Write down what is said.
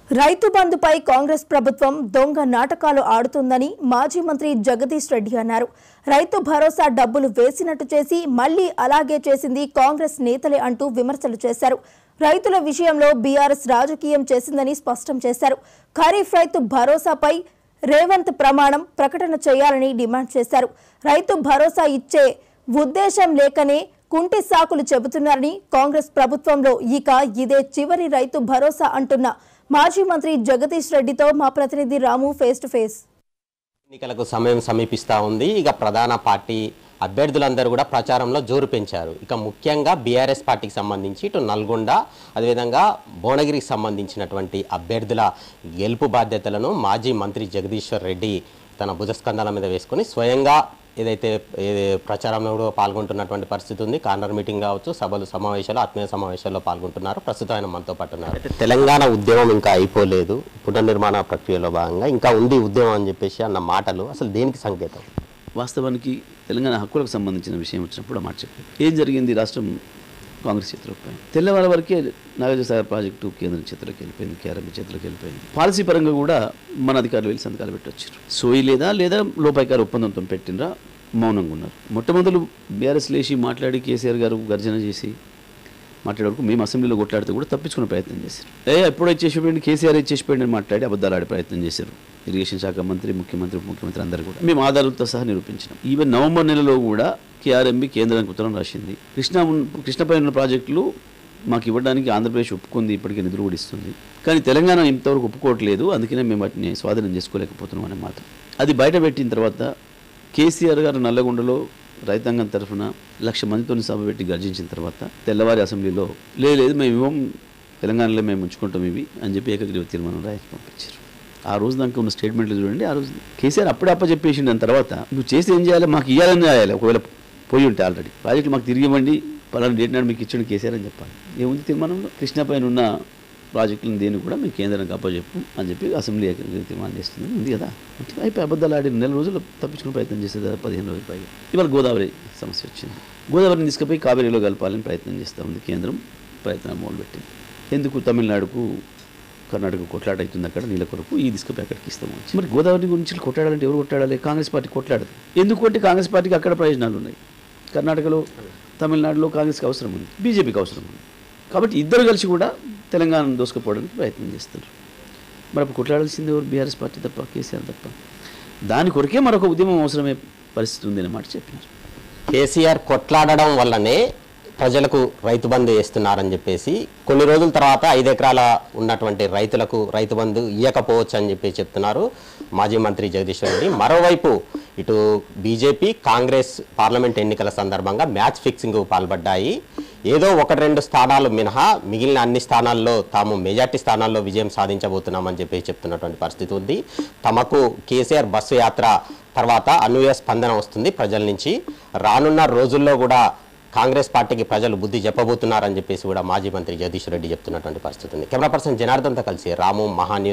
రైతు బంధుపై కాంగ్రెస్ ప్రభుత్వం దొంగ నాటకాలు ఆడుతుందని మాజీ మంత్రి జగదీష్ రెడ్డి అన్నారు రైతు భరోసా డబ్బులు వేసినట్టు చేసి మళ్లీ అలాగే చేసింది కాంగ్రెస్ నేతలే అంటూ విమర్శలు చేశారు రైతుల విషయంలో బీఆర్ఎస్ రాజకీయం చేసిందని స్పష్టం చేశారు ఖరీఫ్ రైతు భరోసాపై రేవంత్ ప్రమాణం ప్రకటన చేయాలని డిమాండ్ చేశారు రైతు భరోసా ఇచ్చే ఉద్దేశం లేకనే కుంటి సాకులు చెబుతున్నారని కాంగ్రెస్ ప్రభుత్వంలో ఇక ఇదే చివరి రైతు భరోసా అంటున్న మాజీ మంత్రి జగదీష్ రెడ్డితో మా ప్రతినిధి రాము ఫేస్ టు ఫేస్ ఎన్నికలకు సమయం సమీపిస్తూ ఉంది ఇక ప్రధాన పార్టీ అభ్యర్థులందరూ కూడా ప్రచారంలో జోరు పెంచారు ఇక ముఖ్యంగా బీఆర్ఎస్ పార్టీకి సంబంధించి ఇటు నల్గొండ అదేవిధంగా భువనగిరికి సంబంధించినటువంటి అభ్యర్థుల గెలుపు బాధ్యతలను మాజీ మంత్రి జగదీశ్వర్ రెడ్డి తన భుజస్కంధాల మీద వేసుకొని స్వయంగా ఏదైతే ఏది ప్రచారంలో కూడా పాల్గొంటున్నటువంటి పరిస్థితి ఉంది కార్నర్ మీటింగ్ కావచ్చు సభలు సమావేశాలు ఆత్మీయ సమావేశాల్లో పాల్గొంటున్నారు ప్రస్తుతం ఆయన మనతో పాటు ఉన్నారు అయితే తెలంగాణ ఉద్యమం ఇంకా అయిపోలేదు పునర్నిర్మాణ ప్రక్రియలో భాగంగా ఇంకా ఉంది ఉద్యమం అని చెప్పేసి అన్న మాటలు అసలు దేనికి సంకేతం వాస్తవానికి తెలంగాణ హక్కులకు సంబంధించిన విషయం వచ్చినప్పుడు ఆ మాట చెప్పారు ఏం జరిగింది రాష్ట్రం కాంగ్రెస్ చేతిలోకి పోయింది తెల్లవారి వరకే నాగార్జునసాగర్ ప్రాజెక్టు కేంద్రం చేతిలోకి వెళ్ళిపోయింది కేఆర్ఎంబీ చేతిలోకి వెళ్ళిపోయింది పాలసీ పరంగా కూడా మన అధికారులు వెళ్ళి సంతకాలు పెట్టొచ్చారు సోయి లేదా లేదా లోపాయికారు ఒప్పందంతో పెట్టినరా మౌనంగా ఉన్నారు మొట్టమొదలు బీఆర్ఎస్ లేచి మాట్లాడి కేసీఆర్ గారు గర్జన చేసి మాట్లాడే వరకు మేము అసెంబ్లీలో కొట్లాడితే కూడా తప్పించుకునే ప్రయత్నం చేశారు ఏ ఎప్పుడో ఇచ్చేసిపోయింది కేసీఆర్ ఇచ్చేసిపోయింది అని మాట్లాడి అబద్ధాలు ఆడే ప్రయత్నం చేశారు ఇరిగేషన్ శాఖ మంత్రి ముఖ్యమంత్రి ఉప ముఖ్యమంత్రి అందరూ కూడా మేము ఆధారాలతో సహా నిరూపించినాం ఈవెన్ నవంబర్ నెలలో కూడా కేఆర్ఎంబి కేంద్రానికి ఉత్తరం రాసింది కృష్ణా ఉన్- కృష్ణపై ఉన్న ప్రాజెక్టులు మాకు ఇవ్వడానికి ఆంధ్రప్రదేశ్ ఒప్పుకుంది ఇప్పటికే నిధులు కూడా ఇస్తుంది కానీ తెలంగాణ ఇంతవరకు ఒప్పుకోవట్లేదు అందుకనే మేము వాటిని స్వాధీనం చేసుకోలేకపోతున్నాం అనే మాట అది బయట పెట్టిన తర్వాత కేసీఆర్ గారు నల్లగొండలో రైతాంగం తరఫున లక్ష మందితో సభ పెట్టి గర్జించిన తర్వాత తెల్లవారి అసెంబ్లీలో "లేదు, లేదు మేము ఇవ్వం తెలంగాణలో మేము ఉంచుకుంటాం ఇవి అని చెప్పి ఏకగ్రీవ తీర్మానం రాసి పంపించారు ఆ రోజు దానికి ఉన్న స్టేట్మెంట్లు చూడండి ఆ రోజు కేసీఆర్ అప్పుడే అప్పచెప్పేసిండు దాని తర్వాత నువ్వు చేసి ఏం చేయాలి మాకు ఇవ్వాలని రాయాలి ఒకవేళ పోయి ఉంటే ఆల్రెడీ ప్రాజెక్టులు మాకు తిరిగి ఇవ్వండి పలానా డేట్ నాడు మీకు ఇచ్చాడు కేసీఆర్ అని చెప్పాలి ఏముంది తీర్మానంలో కృష్ణ పైన ఉన్న ప్రాజెక్టులను దేన్ని కూడా మేము కేంద్రానికి అప్పచెప్పు అని చెప్పి అసెంబ్లీ ఏకగ్రీవ తీర్మానం చేస్తుంది ఉంది కదా అంటే అయిపోయి అబద్ధాలు ఆడిన నెల రోజులు తప్పించుకునే ప్రయత్నం చేసేది కదా పదిహేను రోజులు పైగా ఇవాళ గోదావరి సమస్య వచ్చింది గోదావరిని తీసుకుపోయి కావేరీలో కలపాలని ప్రయత్నం చేస్తూ ఉంది కేంద్రం ప్రయత్నం మొదలుపెట్టింది ఎందుకు తమిళనాడుకు కర్ణాటక కొట్లాట అవుతుంది అక్కడ నీళ్ళ కొరకు ఈ తీసుకుపోయి అక్కడికి ఇస్తాము మరి గోదావరి గురించి కొట్లాడాలంటే ఎవరు కొట్లాడాలి కాంగ్రెస్ పార్టీ కొట్లాడదు ఎందుకంటే కాంగ్రెస్ పార్టీకి అక్కడ ప్రయోజనాలు ఉన్నాయి కర్ణాటకలో తమిళనాడులో కాంగ్రెస్కి అవసరం ఉంది బీజేపీకి అవసరం ఉంది కాబట్టి ఇద్దరు కలిసి కూడా తెలంగాణను దోసుకుపోవడానికి ప్రయత్నం చేస్తున్నారు మరి అప్పుడు కొట్లాడాల్సింది ఎవరు బీఆర్ఎస్ పార్టీ తప్ప కేసీఆర్ తప్ప దాని కొరకే మరొక ఉద్యమం అవసరమే పరిస్థితి ఉంది అనే మాట చెప్పినారు కేసీఆర్ కొట్లాడడం వల్లనే ప్రజలకు రైతు బంధు వేస్తున్నారని చెప్పేసి కొన్ని రోజుల తర్వాత ఐదు ఎకరాల ఉన్నటువంటి రైతులకు రైతు బంధు ఇవ్వకపోవచ్చు అని చెప్పి చెప్తున్నారు మాజీ మంత్రి జగదీశ్వర్ రెడ్డి మరోవైపు ఇటు బీజేపీ కాంగ్రెస్ పార్లమెంట్ ఎన్నికల సందర్భంగా మ్యాచ్ ఫిక్సింగ్ పాల్పడ్డాయి ఏదో ఒకటి రెండు స్థానాలు మినహా మిగిలిన అన్ని స్థానాల్లో తాము మెజార్టీ స్థానాల్లో విజయం సాధించబోతున్నామని చెప్పి చెప్తున్నటువంటి పరిస్థితి ఉంది తమకు కేసీఆర్ బస్సు యాత్ర తర్వాత అనూహ్య స్పందన వస్తుంది ప్రజల నుంచి రానున్న రోజుల్లో కూడా కాంగ్రెస్ పార్టీకి ప్రజలు బుద్ధి చెప్పబోతున్నారని చెప్పేసి కూడా మాజీ మంత్రి జగదీష్ రెడ్డి చెప్తున్నటువంటి పరిస్థితి ఉంది కెమెరా పర్సన్ జనార్దన్తో కలిసి రాము మహాన్యూస్